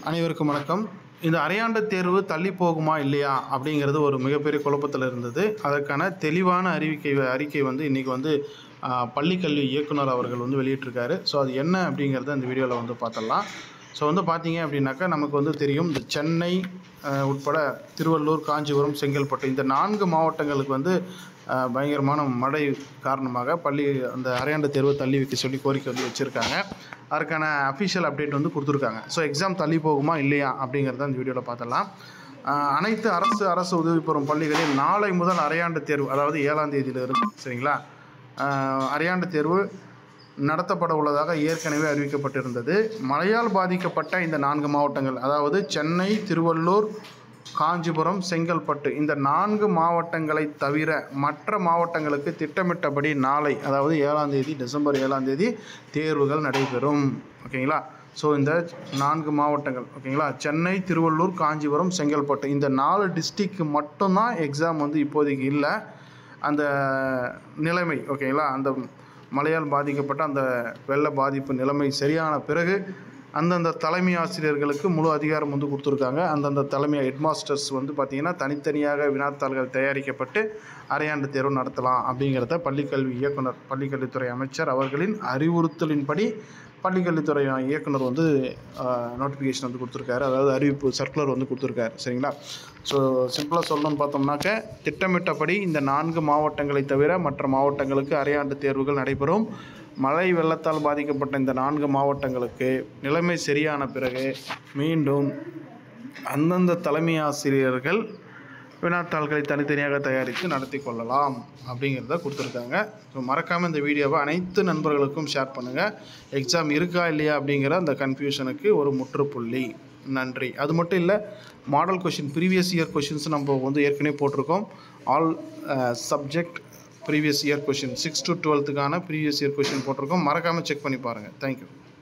அனைவருக்கும் வணக்கம் இந்த அரையாண்டு தேர்வு தள்ளி போகுமா இல்லையா அப்படிங்கிறது ஒரு மிகப்பெரிய குழப்பத்தில் இருந்தது அதற்கான தெளிவான அறிவிக்கை அறிக்கை வந்து இன்றைக்கி வந்து ஆ, பள்ளிக்கல்வி இயக்குனர் அவர்கள் வந்து வெளியிட்டிருக்காரு ஸோ அது என்ன அப்படிங்கிறத இந்த வீடியோவில் வந்து பார்த்துடலாம் ஸோ வந்து பார்த்தீங்க அப்படின்னாக்கா நமக்கு வந்து தெரியும் இந்த சென்னை ஆ, உட்பட திருவள்ளூர் காஞ்சிபுரம் செங்கல்பட்டு இந்த நான்கு மாவட்டங்களுக்கு வந்து ஆ, பயங்கரமான மழை காரணமாக பள்ளி அந்த அரையாண்டு தேர்வு தள்ளி வைக்க சொல்லி கோரிக்கை வந்து வச்சுருக்காங்க அதற்கான அஃபிஷியல் அப்டேட் வந்து கொடுத்துருக்காங்க ஸோ எக்ஸாம் தள்ளி போகுமா இல்லையா அப்படிங்கிறத இந்த வீடியோவில் பார்த்துடலாம் ஆஹ் அனைத்து அரசு அரசு உதவி பெறும் பள்ளிகளில் நாளை முதல் அரையாண்டு தேர்வு அதாவது ஏழாம் தேதியிலிருந்து சரிங்களா ஆஹ் அரையாண்டு தேர்வு நடத்தப்பட உள்ளதாக ஏற்கனவே அறிவிக்கப்பட்டிருந்தது மழையால் பாதிக்கப்பட்ட இந்த நான்கு மாவட்டங்கள் அதாவது சென்னை திருவள்ளூர் காஞ்சிபுரம் செங்கல்பட்டு இந்த நான்கு மாவட்டங்களை தவிர மற்ற மாவட்டங்களுக்கு திட்டமிட்டபடி நாளை அதாவது ஏழாம் தேதி டிசம்பர் ஏழாம் தேதி தேர்வுகள் நடைபெறும் ஓகேங்களா ஸோ இந்த நான்கு மாவட்டங்கள் ஓகேங்களா சென்னை திருவள்ளூர் காஞ்சிபுரம் செங்கல்பட்டு இந்த நாலு டிஸ்ட்ரிக்கு மட்டும்தான் எக்ஸாம் வந்து இப்போதைக்கு இல்லை அந்த நிலைமை ஓகேங்களா அந்த மழையால் பாதிக்கப்பட்ட அந்த வெள்ள பாதிப்பு நிலைமை சரியான பிறகு அந்தந்த தலைமை ஆசிரியர்களுக்கு முழு அதிகாரம் வந்து கொடுத்துருக்காங்க அந்தந்த தலைமை ஹெட்மாஸ்டர்ஸ் வந்து பார்த்திங்கன்னா தனித்தனியாக வினாத்தாள்கள் தயாரிக்கப்பட்டு அரையாண்டு தேர்வு நடத்தலாம் அப்படிங்கிறத பள்ளிக்கல்வி இயக்குனர் பள்ளிக்கல்வித்துறை அமைச்சர் அவர்களின் அறிவுறுத்தலின்படி பள்ளிக்கல்வித்துறை இயக்குனர் வந்து நோட்டிஃபிகேஷன் வந்து கொடுத்துருக்காரு அதாவது அறிவிப்பு சர்க்குலர் வந்து கொடுத்துருக்காரு சரிங்களா ஸோ சிம்பிளாக சொல்லணும்னு பார்த்தோம்னாக்க திட்டமிட்டபடி இந்த நான்கு மாவட்டங்களை தவிர மற்ற மாவட்டங்களுக்கு அரையாண்டு தேர்வுகள் நடைபெறும் மழை வெள்ளத்தால் பாதிக்கப்பட்ட இந்த நான்கு மாவட்டங்களுக்கு நிலைமை சரியான பிறகு மீண்டும் அந்தந்த தலைமை ஆசிரியர்கள் வினாத்தாள்களை தனித்தனியாக தயாரித்து நடத்தி கொள்ளலாம் அப்படிங்கிறத கொடுத்துருக்காங்க ஸோ மறக்காமல் இந்த வீடியோவை அனைத்து நண்பர்களுக்கும் ஷேர் பண்ணுங்கள் எக்ஸாம் இருக்கா இல்லையா அப்படிங்கிற அந்த கன்ஃபியூஷனுக்கு ஒரு முற்றுப்புள்ளி நன்றி அது மட்டும் இல்லை model question previous year questions நம்ம வந்து ஏற்கனவே போட்டிருக்கோம் all subject previous year question six to டுவெல்த்துக்கான ப்ரீவியஸ் இயர் கொஷின் போட்டிருக்கோம் மறக்காமல் செக் பண்ணி பாருங்கள் தேங்க்யூ